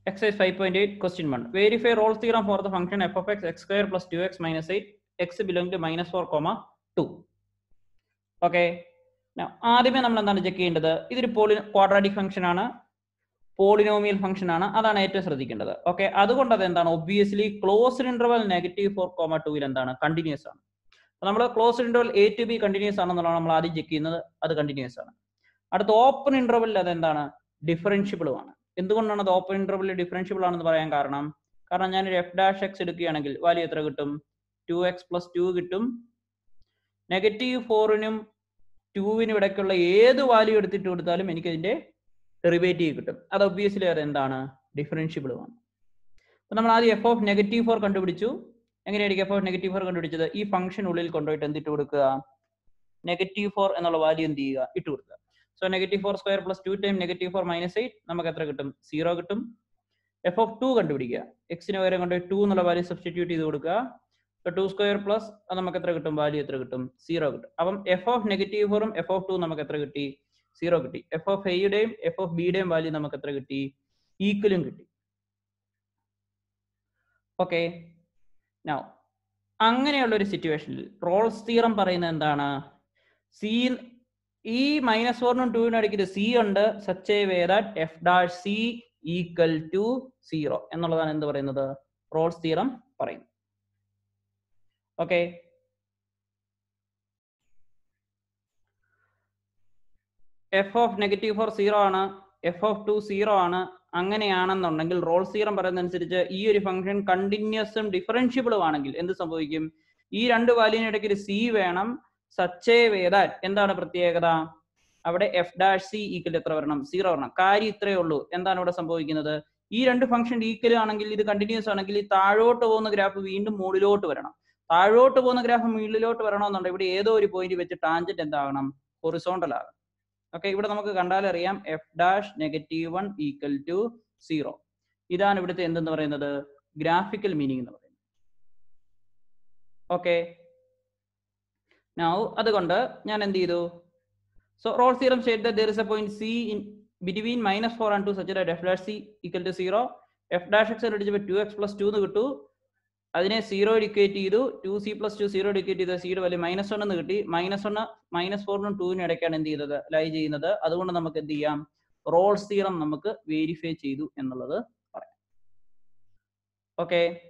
Exercise 5.8, question 1. Verify Rolle's theorem for the function f of x, x square plus 2x minus 8, x belonging to minus 4, comma 2. Okay ആദ്യമേ നമ്മൾ എന്താണ് check ചെയ്യേണ്ടത് ഇതൊരു poly quadratic function ആണ് polynomial function ആണ് അതാണ് ഏറ്റവും ശ്രദ്ധിക്കേണ്ടത് ഓക്കെ അതുകൊണ്ട് അത് എന്താണ് obviously closed interval negative four comma ടൂവിൽ എന്താണ് കണ്ടിന്യൂസ് ആണ് നമ്മൾ closed interval A to B continuous ആണെന്നുള്ളതാണ് നമ്മൾ ആദ്യം ചെക്ക് ചെയ്യുന്നത് അത് കണ്ടിന്യൂസ് ആണ് അടുത്ത ഓപ്പൺ ഇന്റർവെല്ലിൽ അതെന്താണ് ഡിഫറൻഷ്യബിളും ആണ് എന്തുകൊണ്ടാണ് അത് ഓപ്പൺ ഇന്റർവെല്ലിൽ ഡിഫറൻഷ്യബിൾ ആണെന്ന് പറയാൻ കാരണം കാരണം ഞാൻ ഒരു എഫ് ഡാഷ് എക്സ് എടുക്കുകയാണെങ്കിൽ വാല്യൂ എത്ര കിട്ടും ടു എക്സ് പ്ലസ് ടു കിട്ടും നെഗറ്റീവ് ഫോറിനും ടൂവിനും ഇടയ്ക്കുള്ള ഏത് വാല്യൂ എടുത്തിട്ട് കൊടുത്താലും എനിക്ക് അതിന്റെ ഡെറിവേറ്റീവ് കിട്ടും അത് ഒബ്വിയസ്ലി അത് എന്താണ് ഡിഫറൻഷ്യബിളുമാണ് അപ്പൊ നമ്മൾ ആദ്യം എഫ് ഓഫ് നെഗറ്റീവ് ഫോർ കണ്ടുപിടിച്ചു എങ്ങനെയായിരിക്കും എഫ് ഓഫ് നെഗറ്റീവ് ഫോർ കണ്ടുപിടിച്ചത് ഈ ഫംഗ്ഷൻ ഉള്ളിൽ കൊണ്ടുപോയിട്ട് എന്തിട്ട് കൊടുക്കുക നെഗറ്റീവ് ഫോർ എന്നുള്ള വാല്യൂ എന്ത് ചെയ്യുക ഇട്ട് കൊടുക്കുക so negative four square plus two time negative four minus eight നമുക്ക് എത്ര കിട്ടും സീറോ കിട്ടും എഫ് ഓഫ് ടു കണ്ടുപിടിക്കുക എക്സിന് പകരം കൊണ്ട് ടു എന്നുള്ള വാല്യൂ സബ്സ്റ്റിറ്റ്യൂട്ട് ചെയ്ത് കൊടുക്കുക ടു സ്ക്വയർ പ്ലസ് അത് നമുക്ക് എത്ര കിട്ടും വാല്യൂ എത്ര കിട്ടും സീറോ കിട്ടും അപ്പം എഫ് ഓഫ് നെഗറ്റീവ് ഫോറും എഫ് ഓഫ് ടു നമുക്ക് എത്ര കിട്ടി സീറോ കിട്ടി എഫ് ഓഫ് എയുടെയും എഫ് ഓഫ് ബിയുടെയും വാല്യൂ നമുക്ക് എത്ര കിട്ടി ഈക്വലും കിട്ടി ഓക്കെ നൗ അങ്ങനെയുള്ള ഒരു സിറ്റുവേഷനിൽ റോൾസ് തീറം പറയുന്നത് എന്താണ് സി ഈ മൈനസ് ഫോറിനും ടൂവിനും ഇടയ്ക്ക് സി ഉണ്ട് such a way that F dash C equal to zero എന്നുള്ളതാണ് എന്ത് പറയുന്നത് റോൾസ് തീറം പറയുന്നത് okay F of negative four zero ആണ് എഫ് ഓഫ് ടു സീറോ ആണ് അങ്ങനെയാണെന്നുണ്ടെങ്കിൽ റോൾ സീറം പറയുന്നതനുസരിച്ച് ഈ ഒരു ഫംഗ്ഷൻ കണ്ടിന്യൂസും ഡിഫറൻഷ്യബിളും ആണെങ്കിൽ എന്ത് സംഭവിക്കും ഈ രണ്ട് വാല്യൂവിനിടയ്ക്ക് ഒരു സി വേണം സച്ചേ വേദാൻ എന്താണ് പ്രത്യേകത അവിടെ എഫ് ഡാഷ് സി ഈക്വൽ എത്ര വരണം സീറോ വരണം കാര്യം ഇത്രയേ ഉള്ളൂ എന്താണ് ഇവിടെ സംഭവിക്കുന്നത് ഈ രണ്ട് ഫംഗ്ഷൻ ഈക്വൽ ആണെങ്കിൽ ഇത് കണ്ടിന്യൂസ് ആണെങ്കിൽ ഈ താഴോട്ട് പോകുന്ന ഗ്രാഫ് വീണ്ടും മുകളിലോട്ട് വരണം താഴോട്ട് പോകുന്ന ഗ്രാഫ് മുകളിലോട്ട് വരണമെന്നുണ്ടെങ്കിൽ ഇവിടെ ഏതോ ഒരു പോയിന്റ് വെച്ച് ടാൻജന്റ് എന്താകണം ഹൊറിസോണ്ടൽ ആകണം ഓക്കെ ഇവിടെ നമുക്ക് കണ്ടാലറിയാം F dash negative one equal to zero ഇതാണ് ഇവിടുത്തെ എന്തെന്ന് പറയുന്നത് ഗ്രാഫിക്കൽ മീനിങ് എന്ന് പറയുന്നത് ഓക്കെ നൗ അതുകൊണ്ട് ഞാൻ എന്ത് ചെയ്തു so Rolle theorem state there is a point C in between minus four and two such that F dash C equal to zero F dash X അടിച്ചപ്പോൾ ടു എക്സ് പ്ലസ് ടു എന്ന് കിട്ടു അതിനെ zero ഡിക്കേറ്റ് ചെയ്തു two C plus two zero ഡിക്കേറ്റ് ചെയ്ത സിയുടെ value minus one എന്ന് കിട്ടി മൈനസ് വണ് മൈനസ് ഫോറിനും ടൂവിനും ഇടയ്ക്കാണ് എന്ത് ചെയ്തത് ലൈ ചെയ്യുന്നത് അതുകൊണ്ട് നമുക്ക് എന്ത് ചെയ്യാം റോൾസ് തീറം നമുക്ക് വേരിഫൈ ചെയ്തു എന്നുള്ളത് പറയാം ഓക്കെ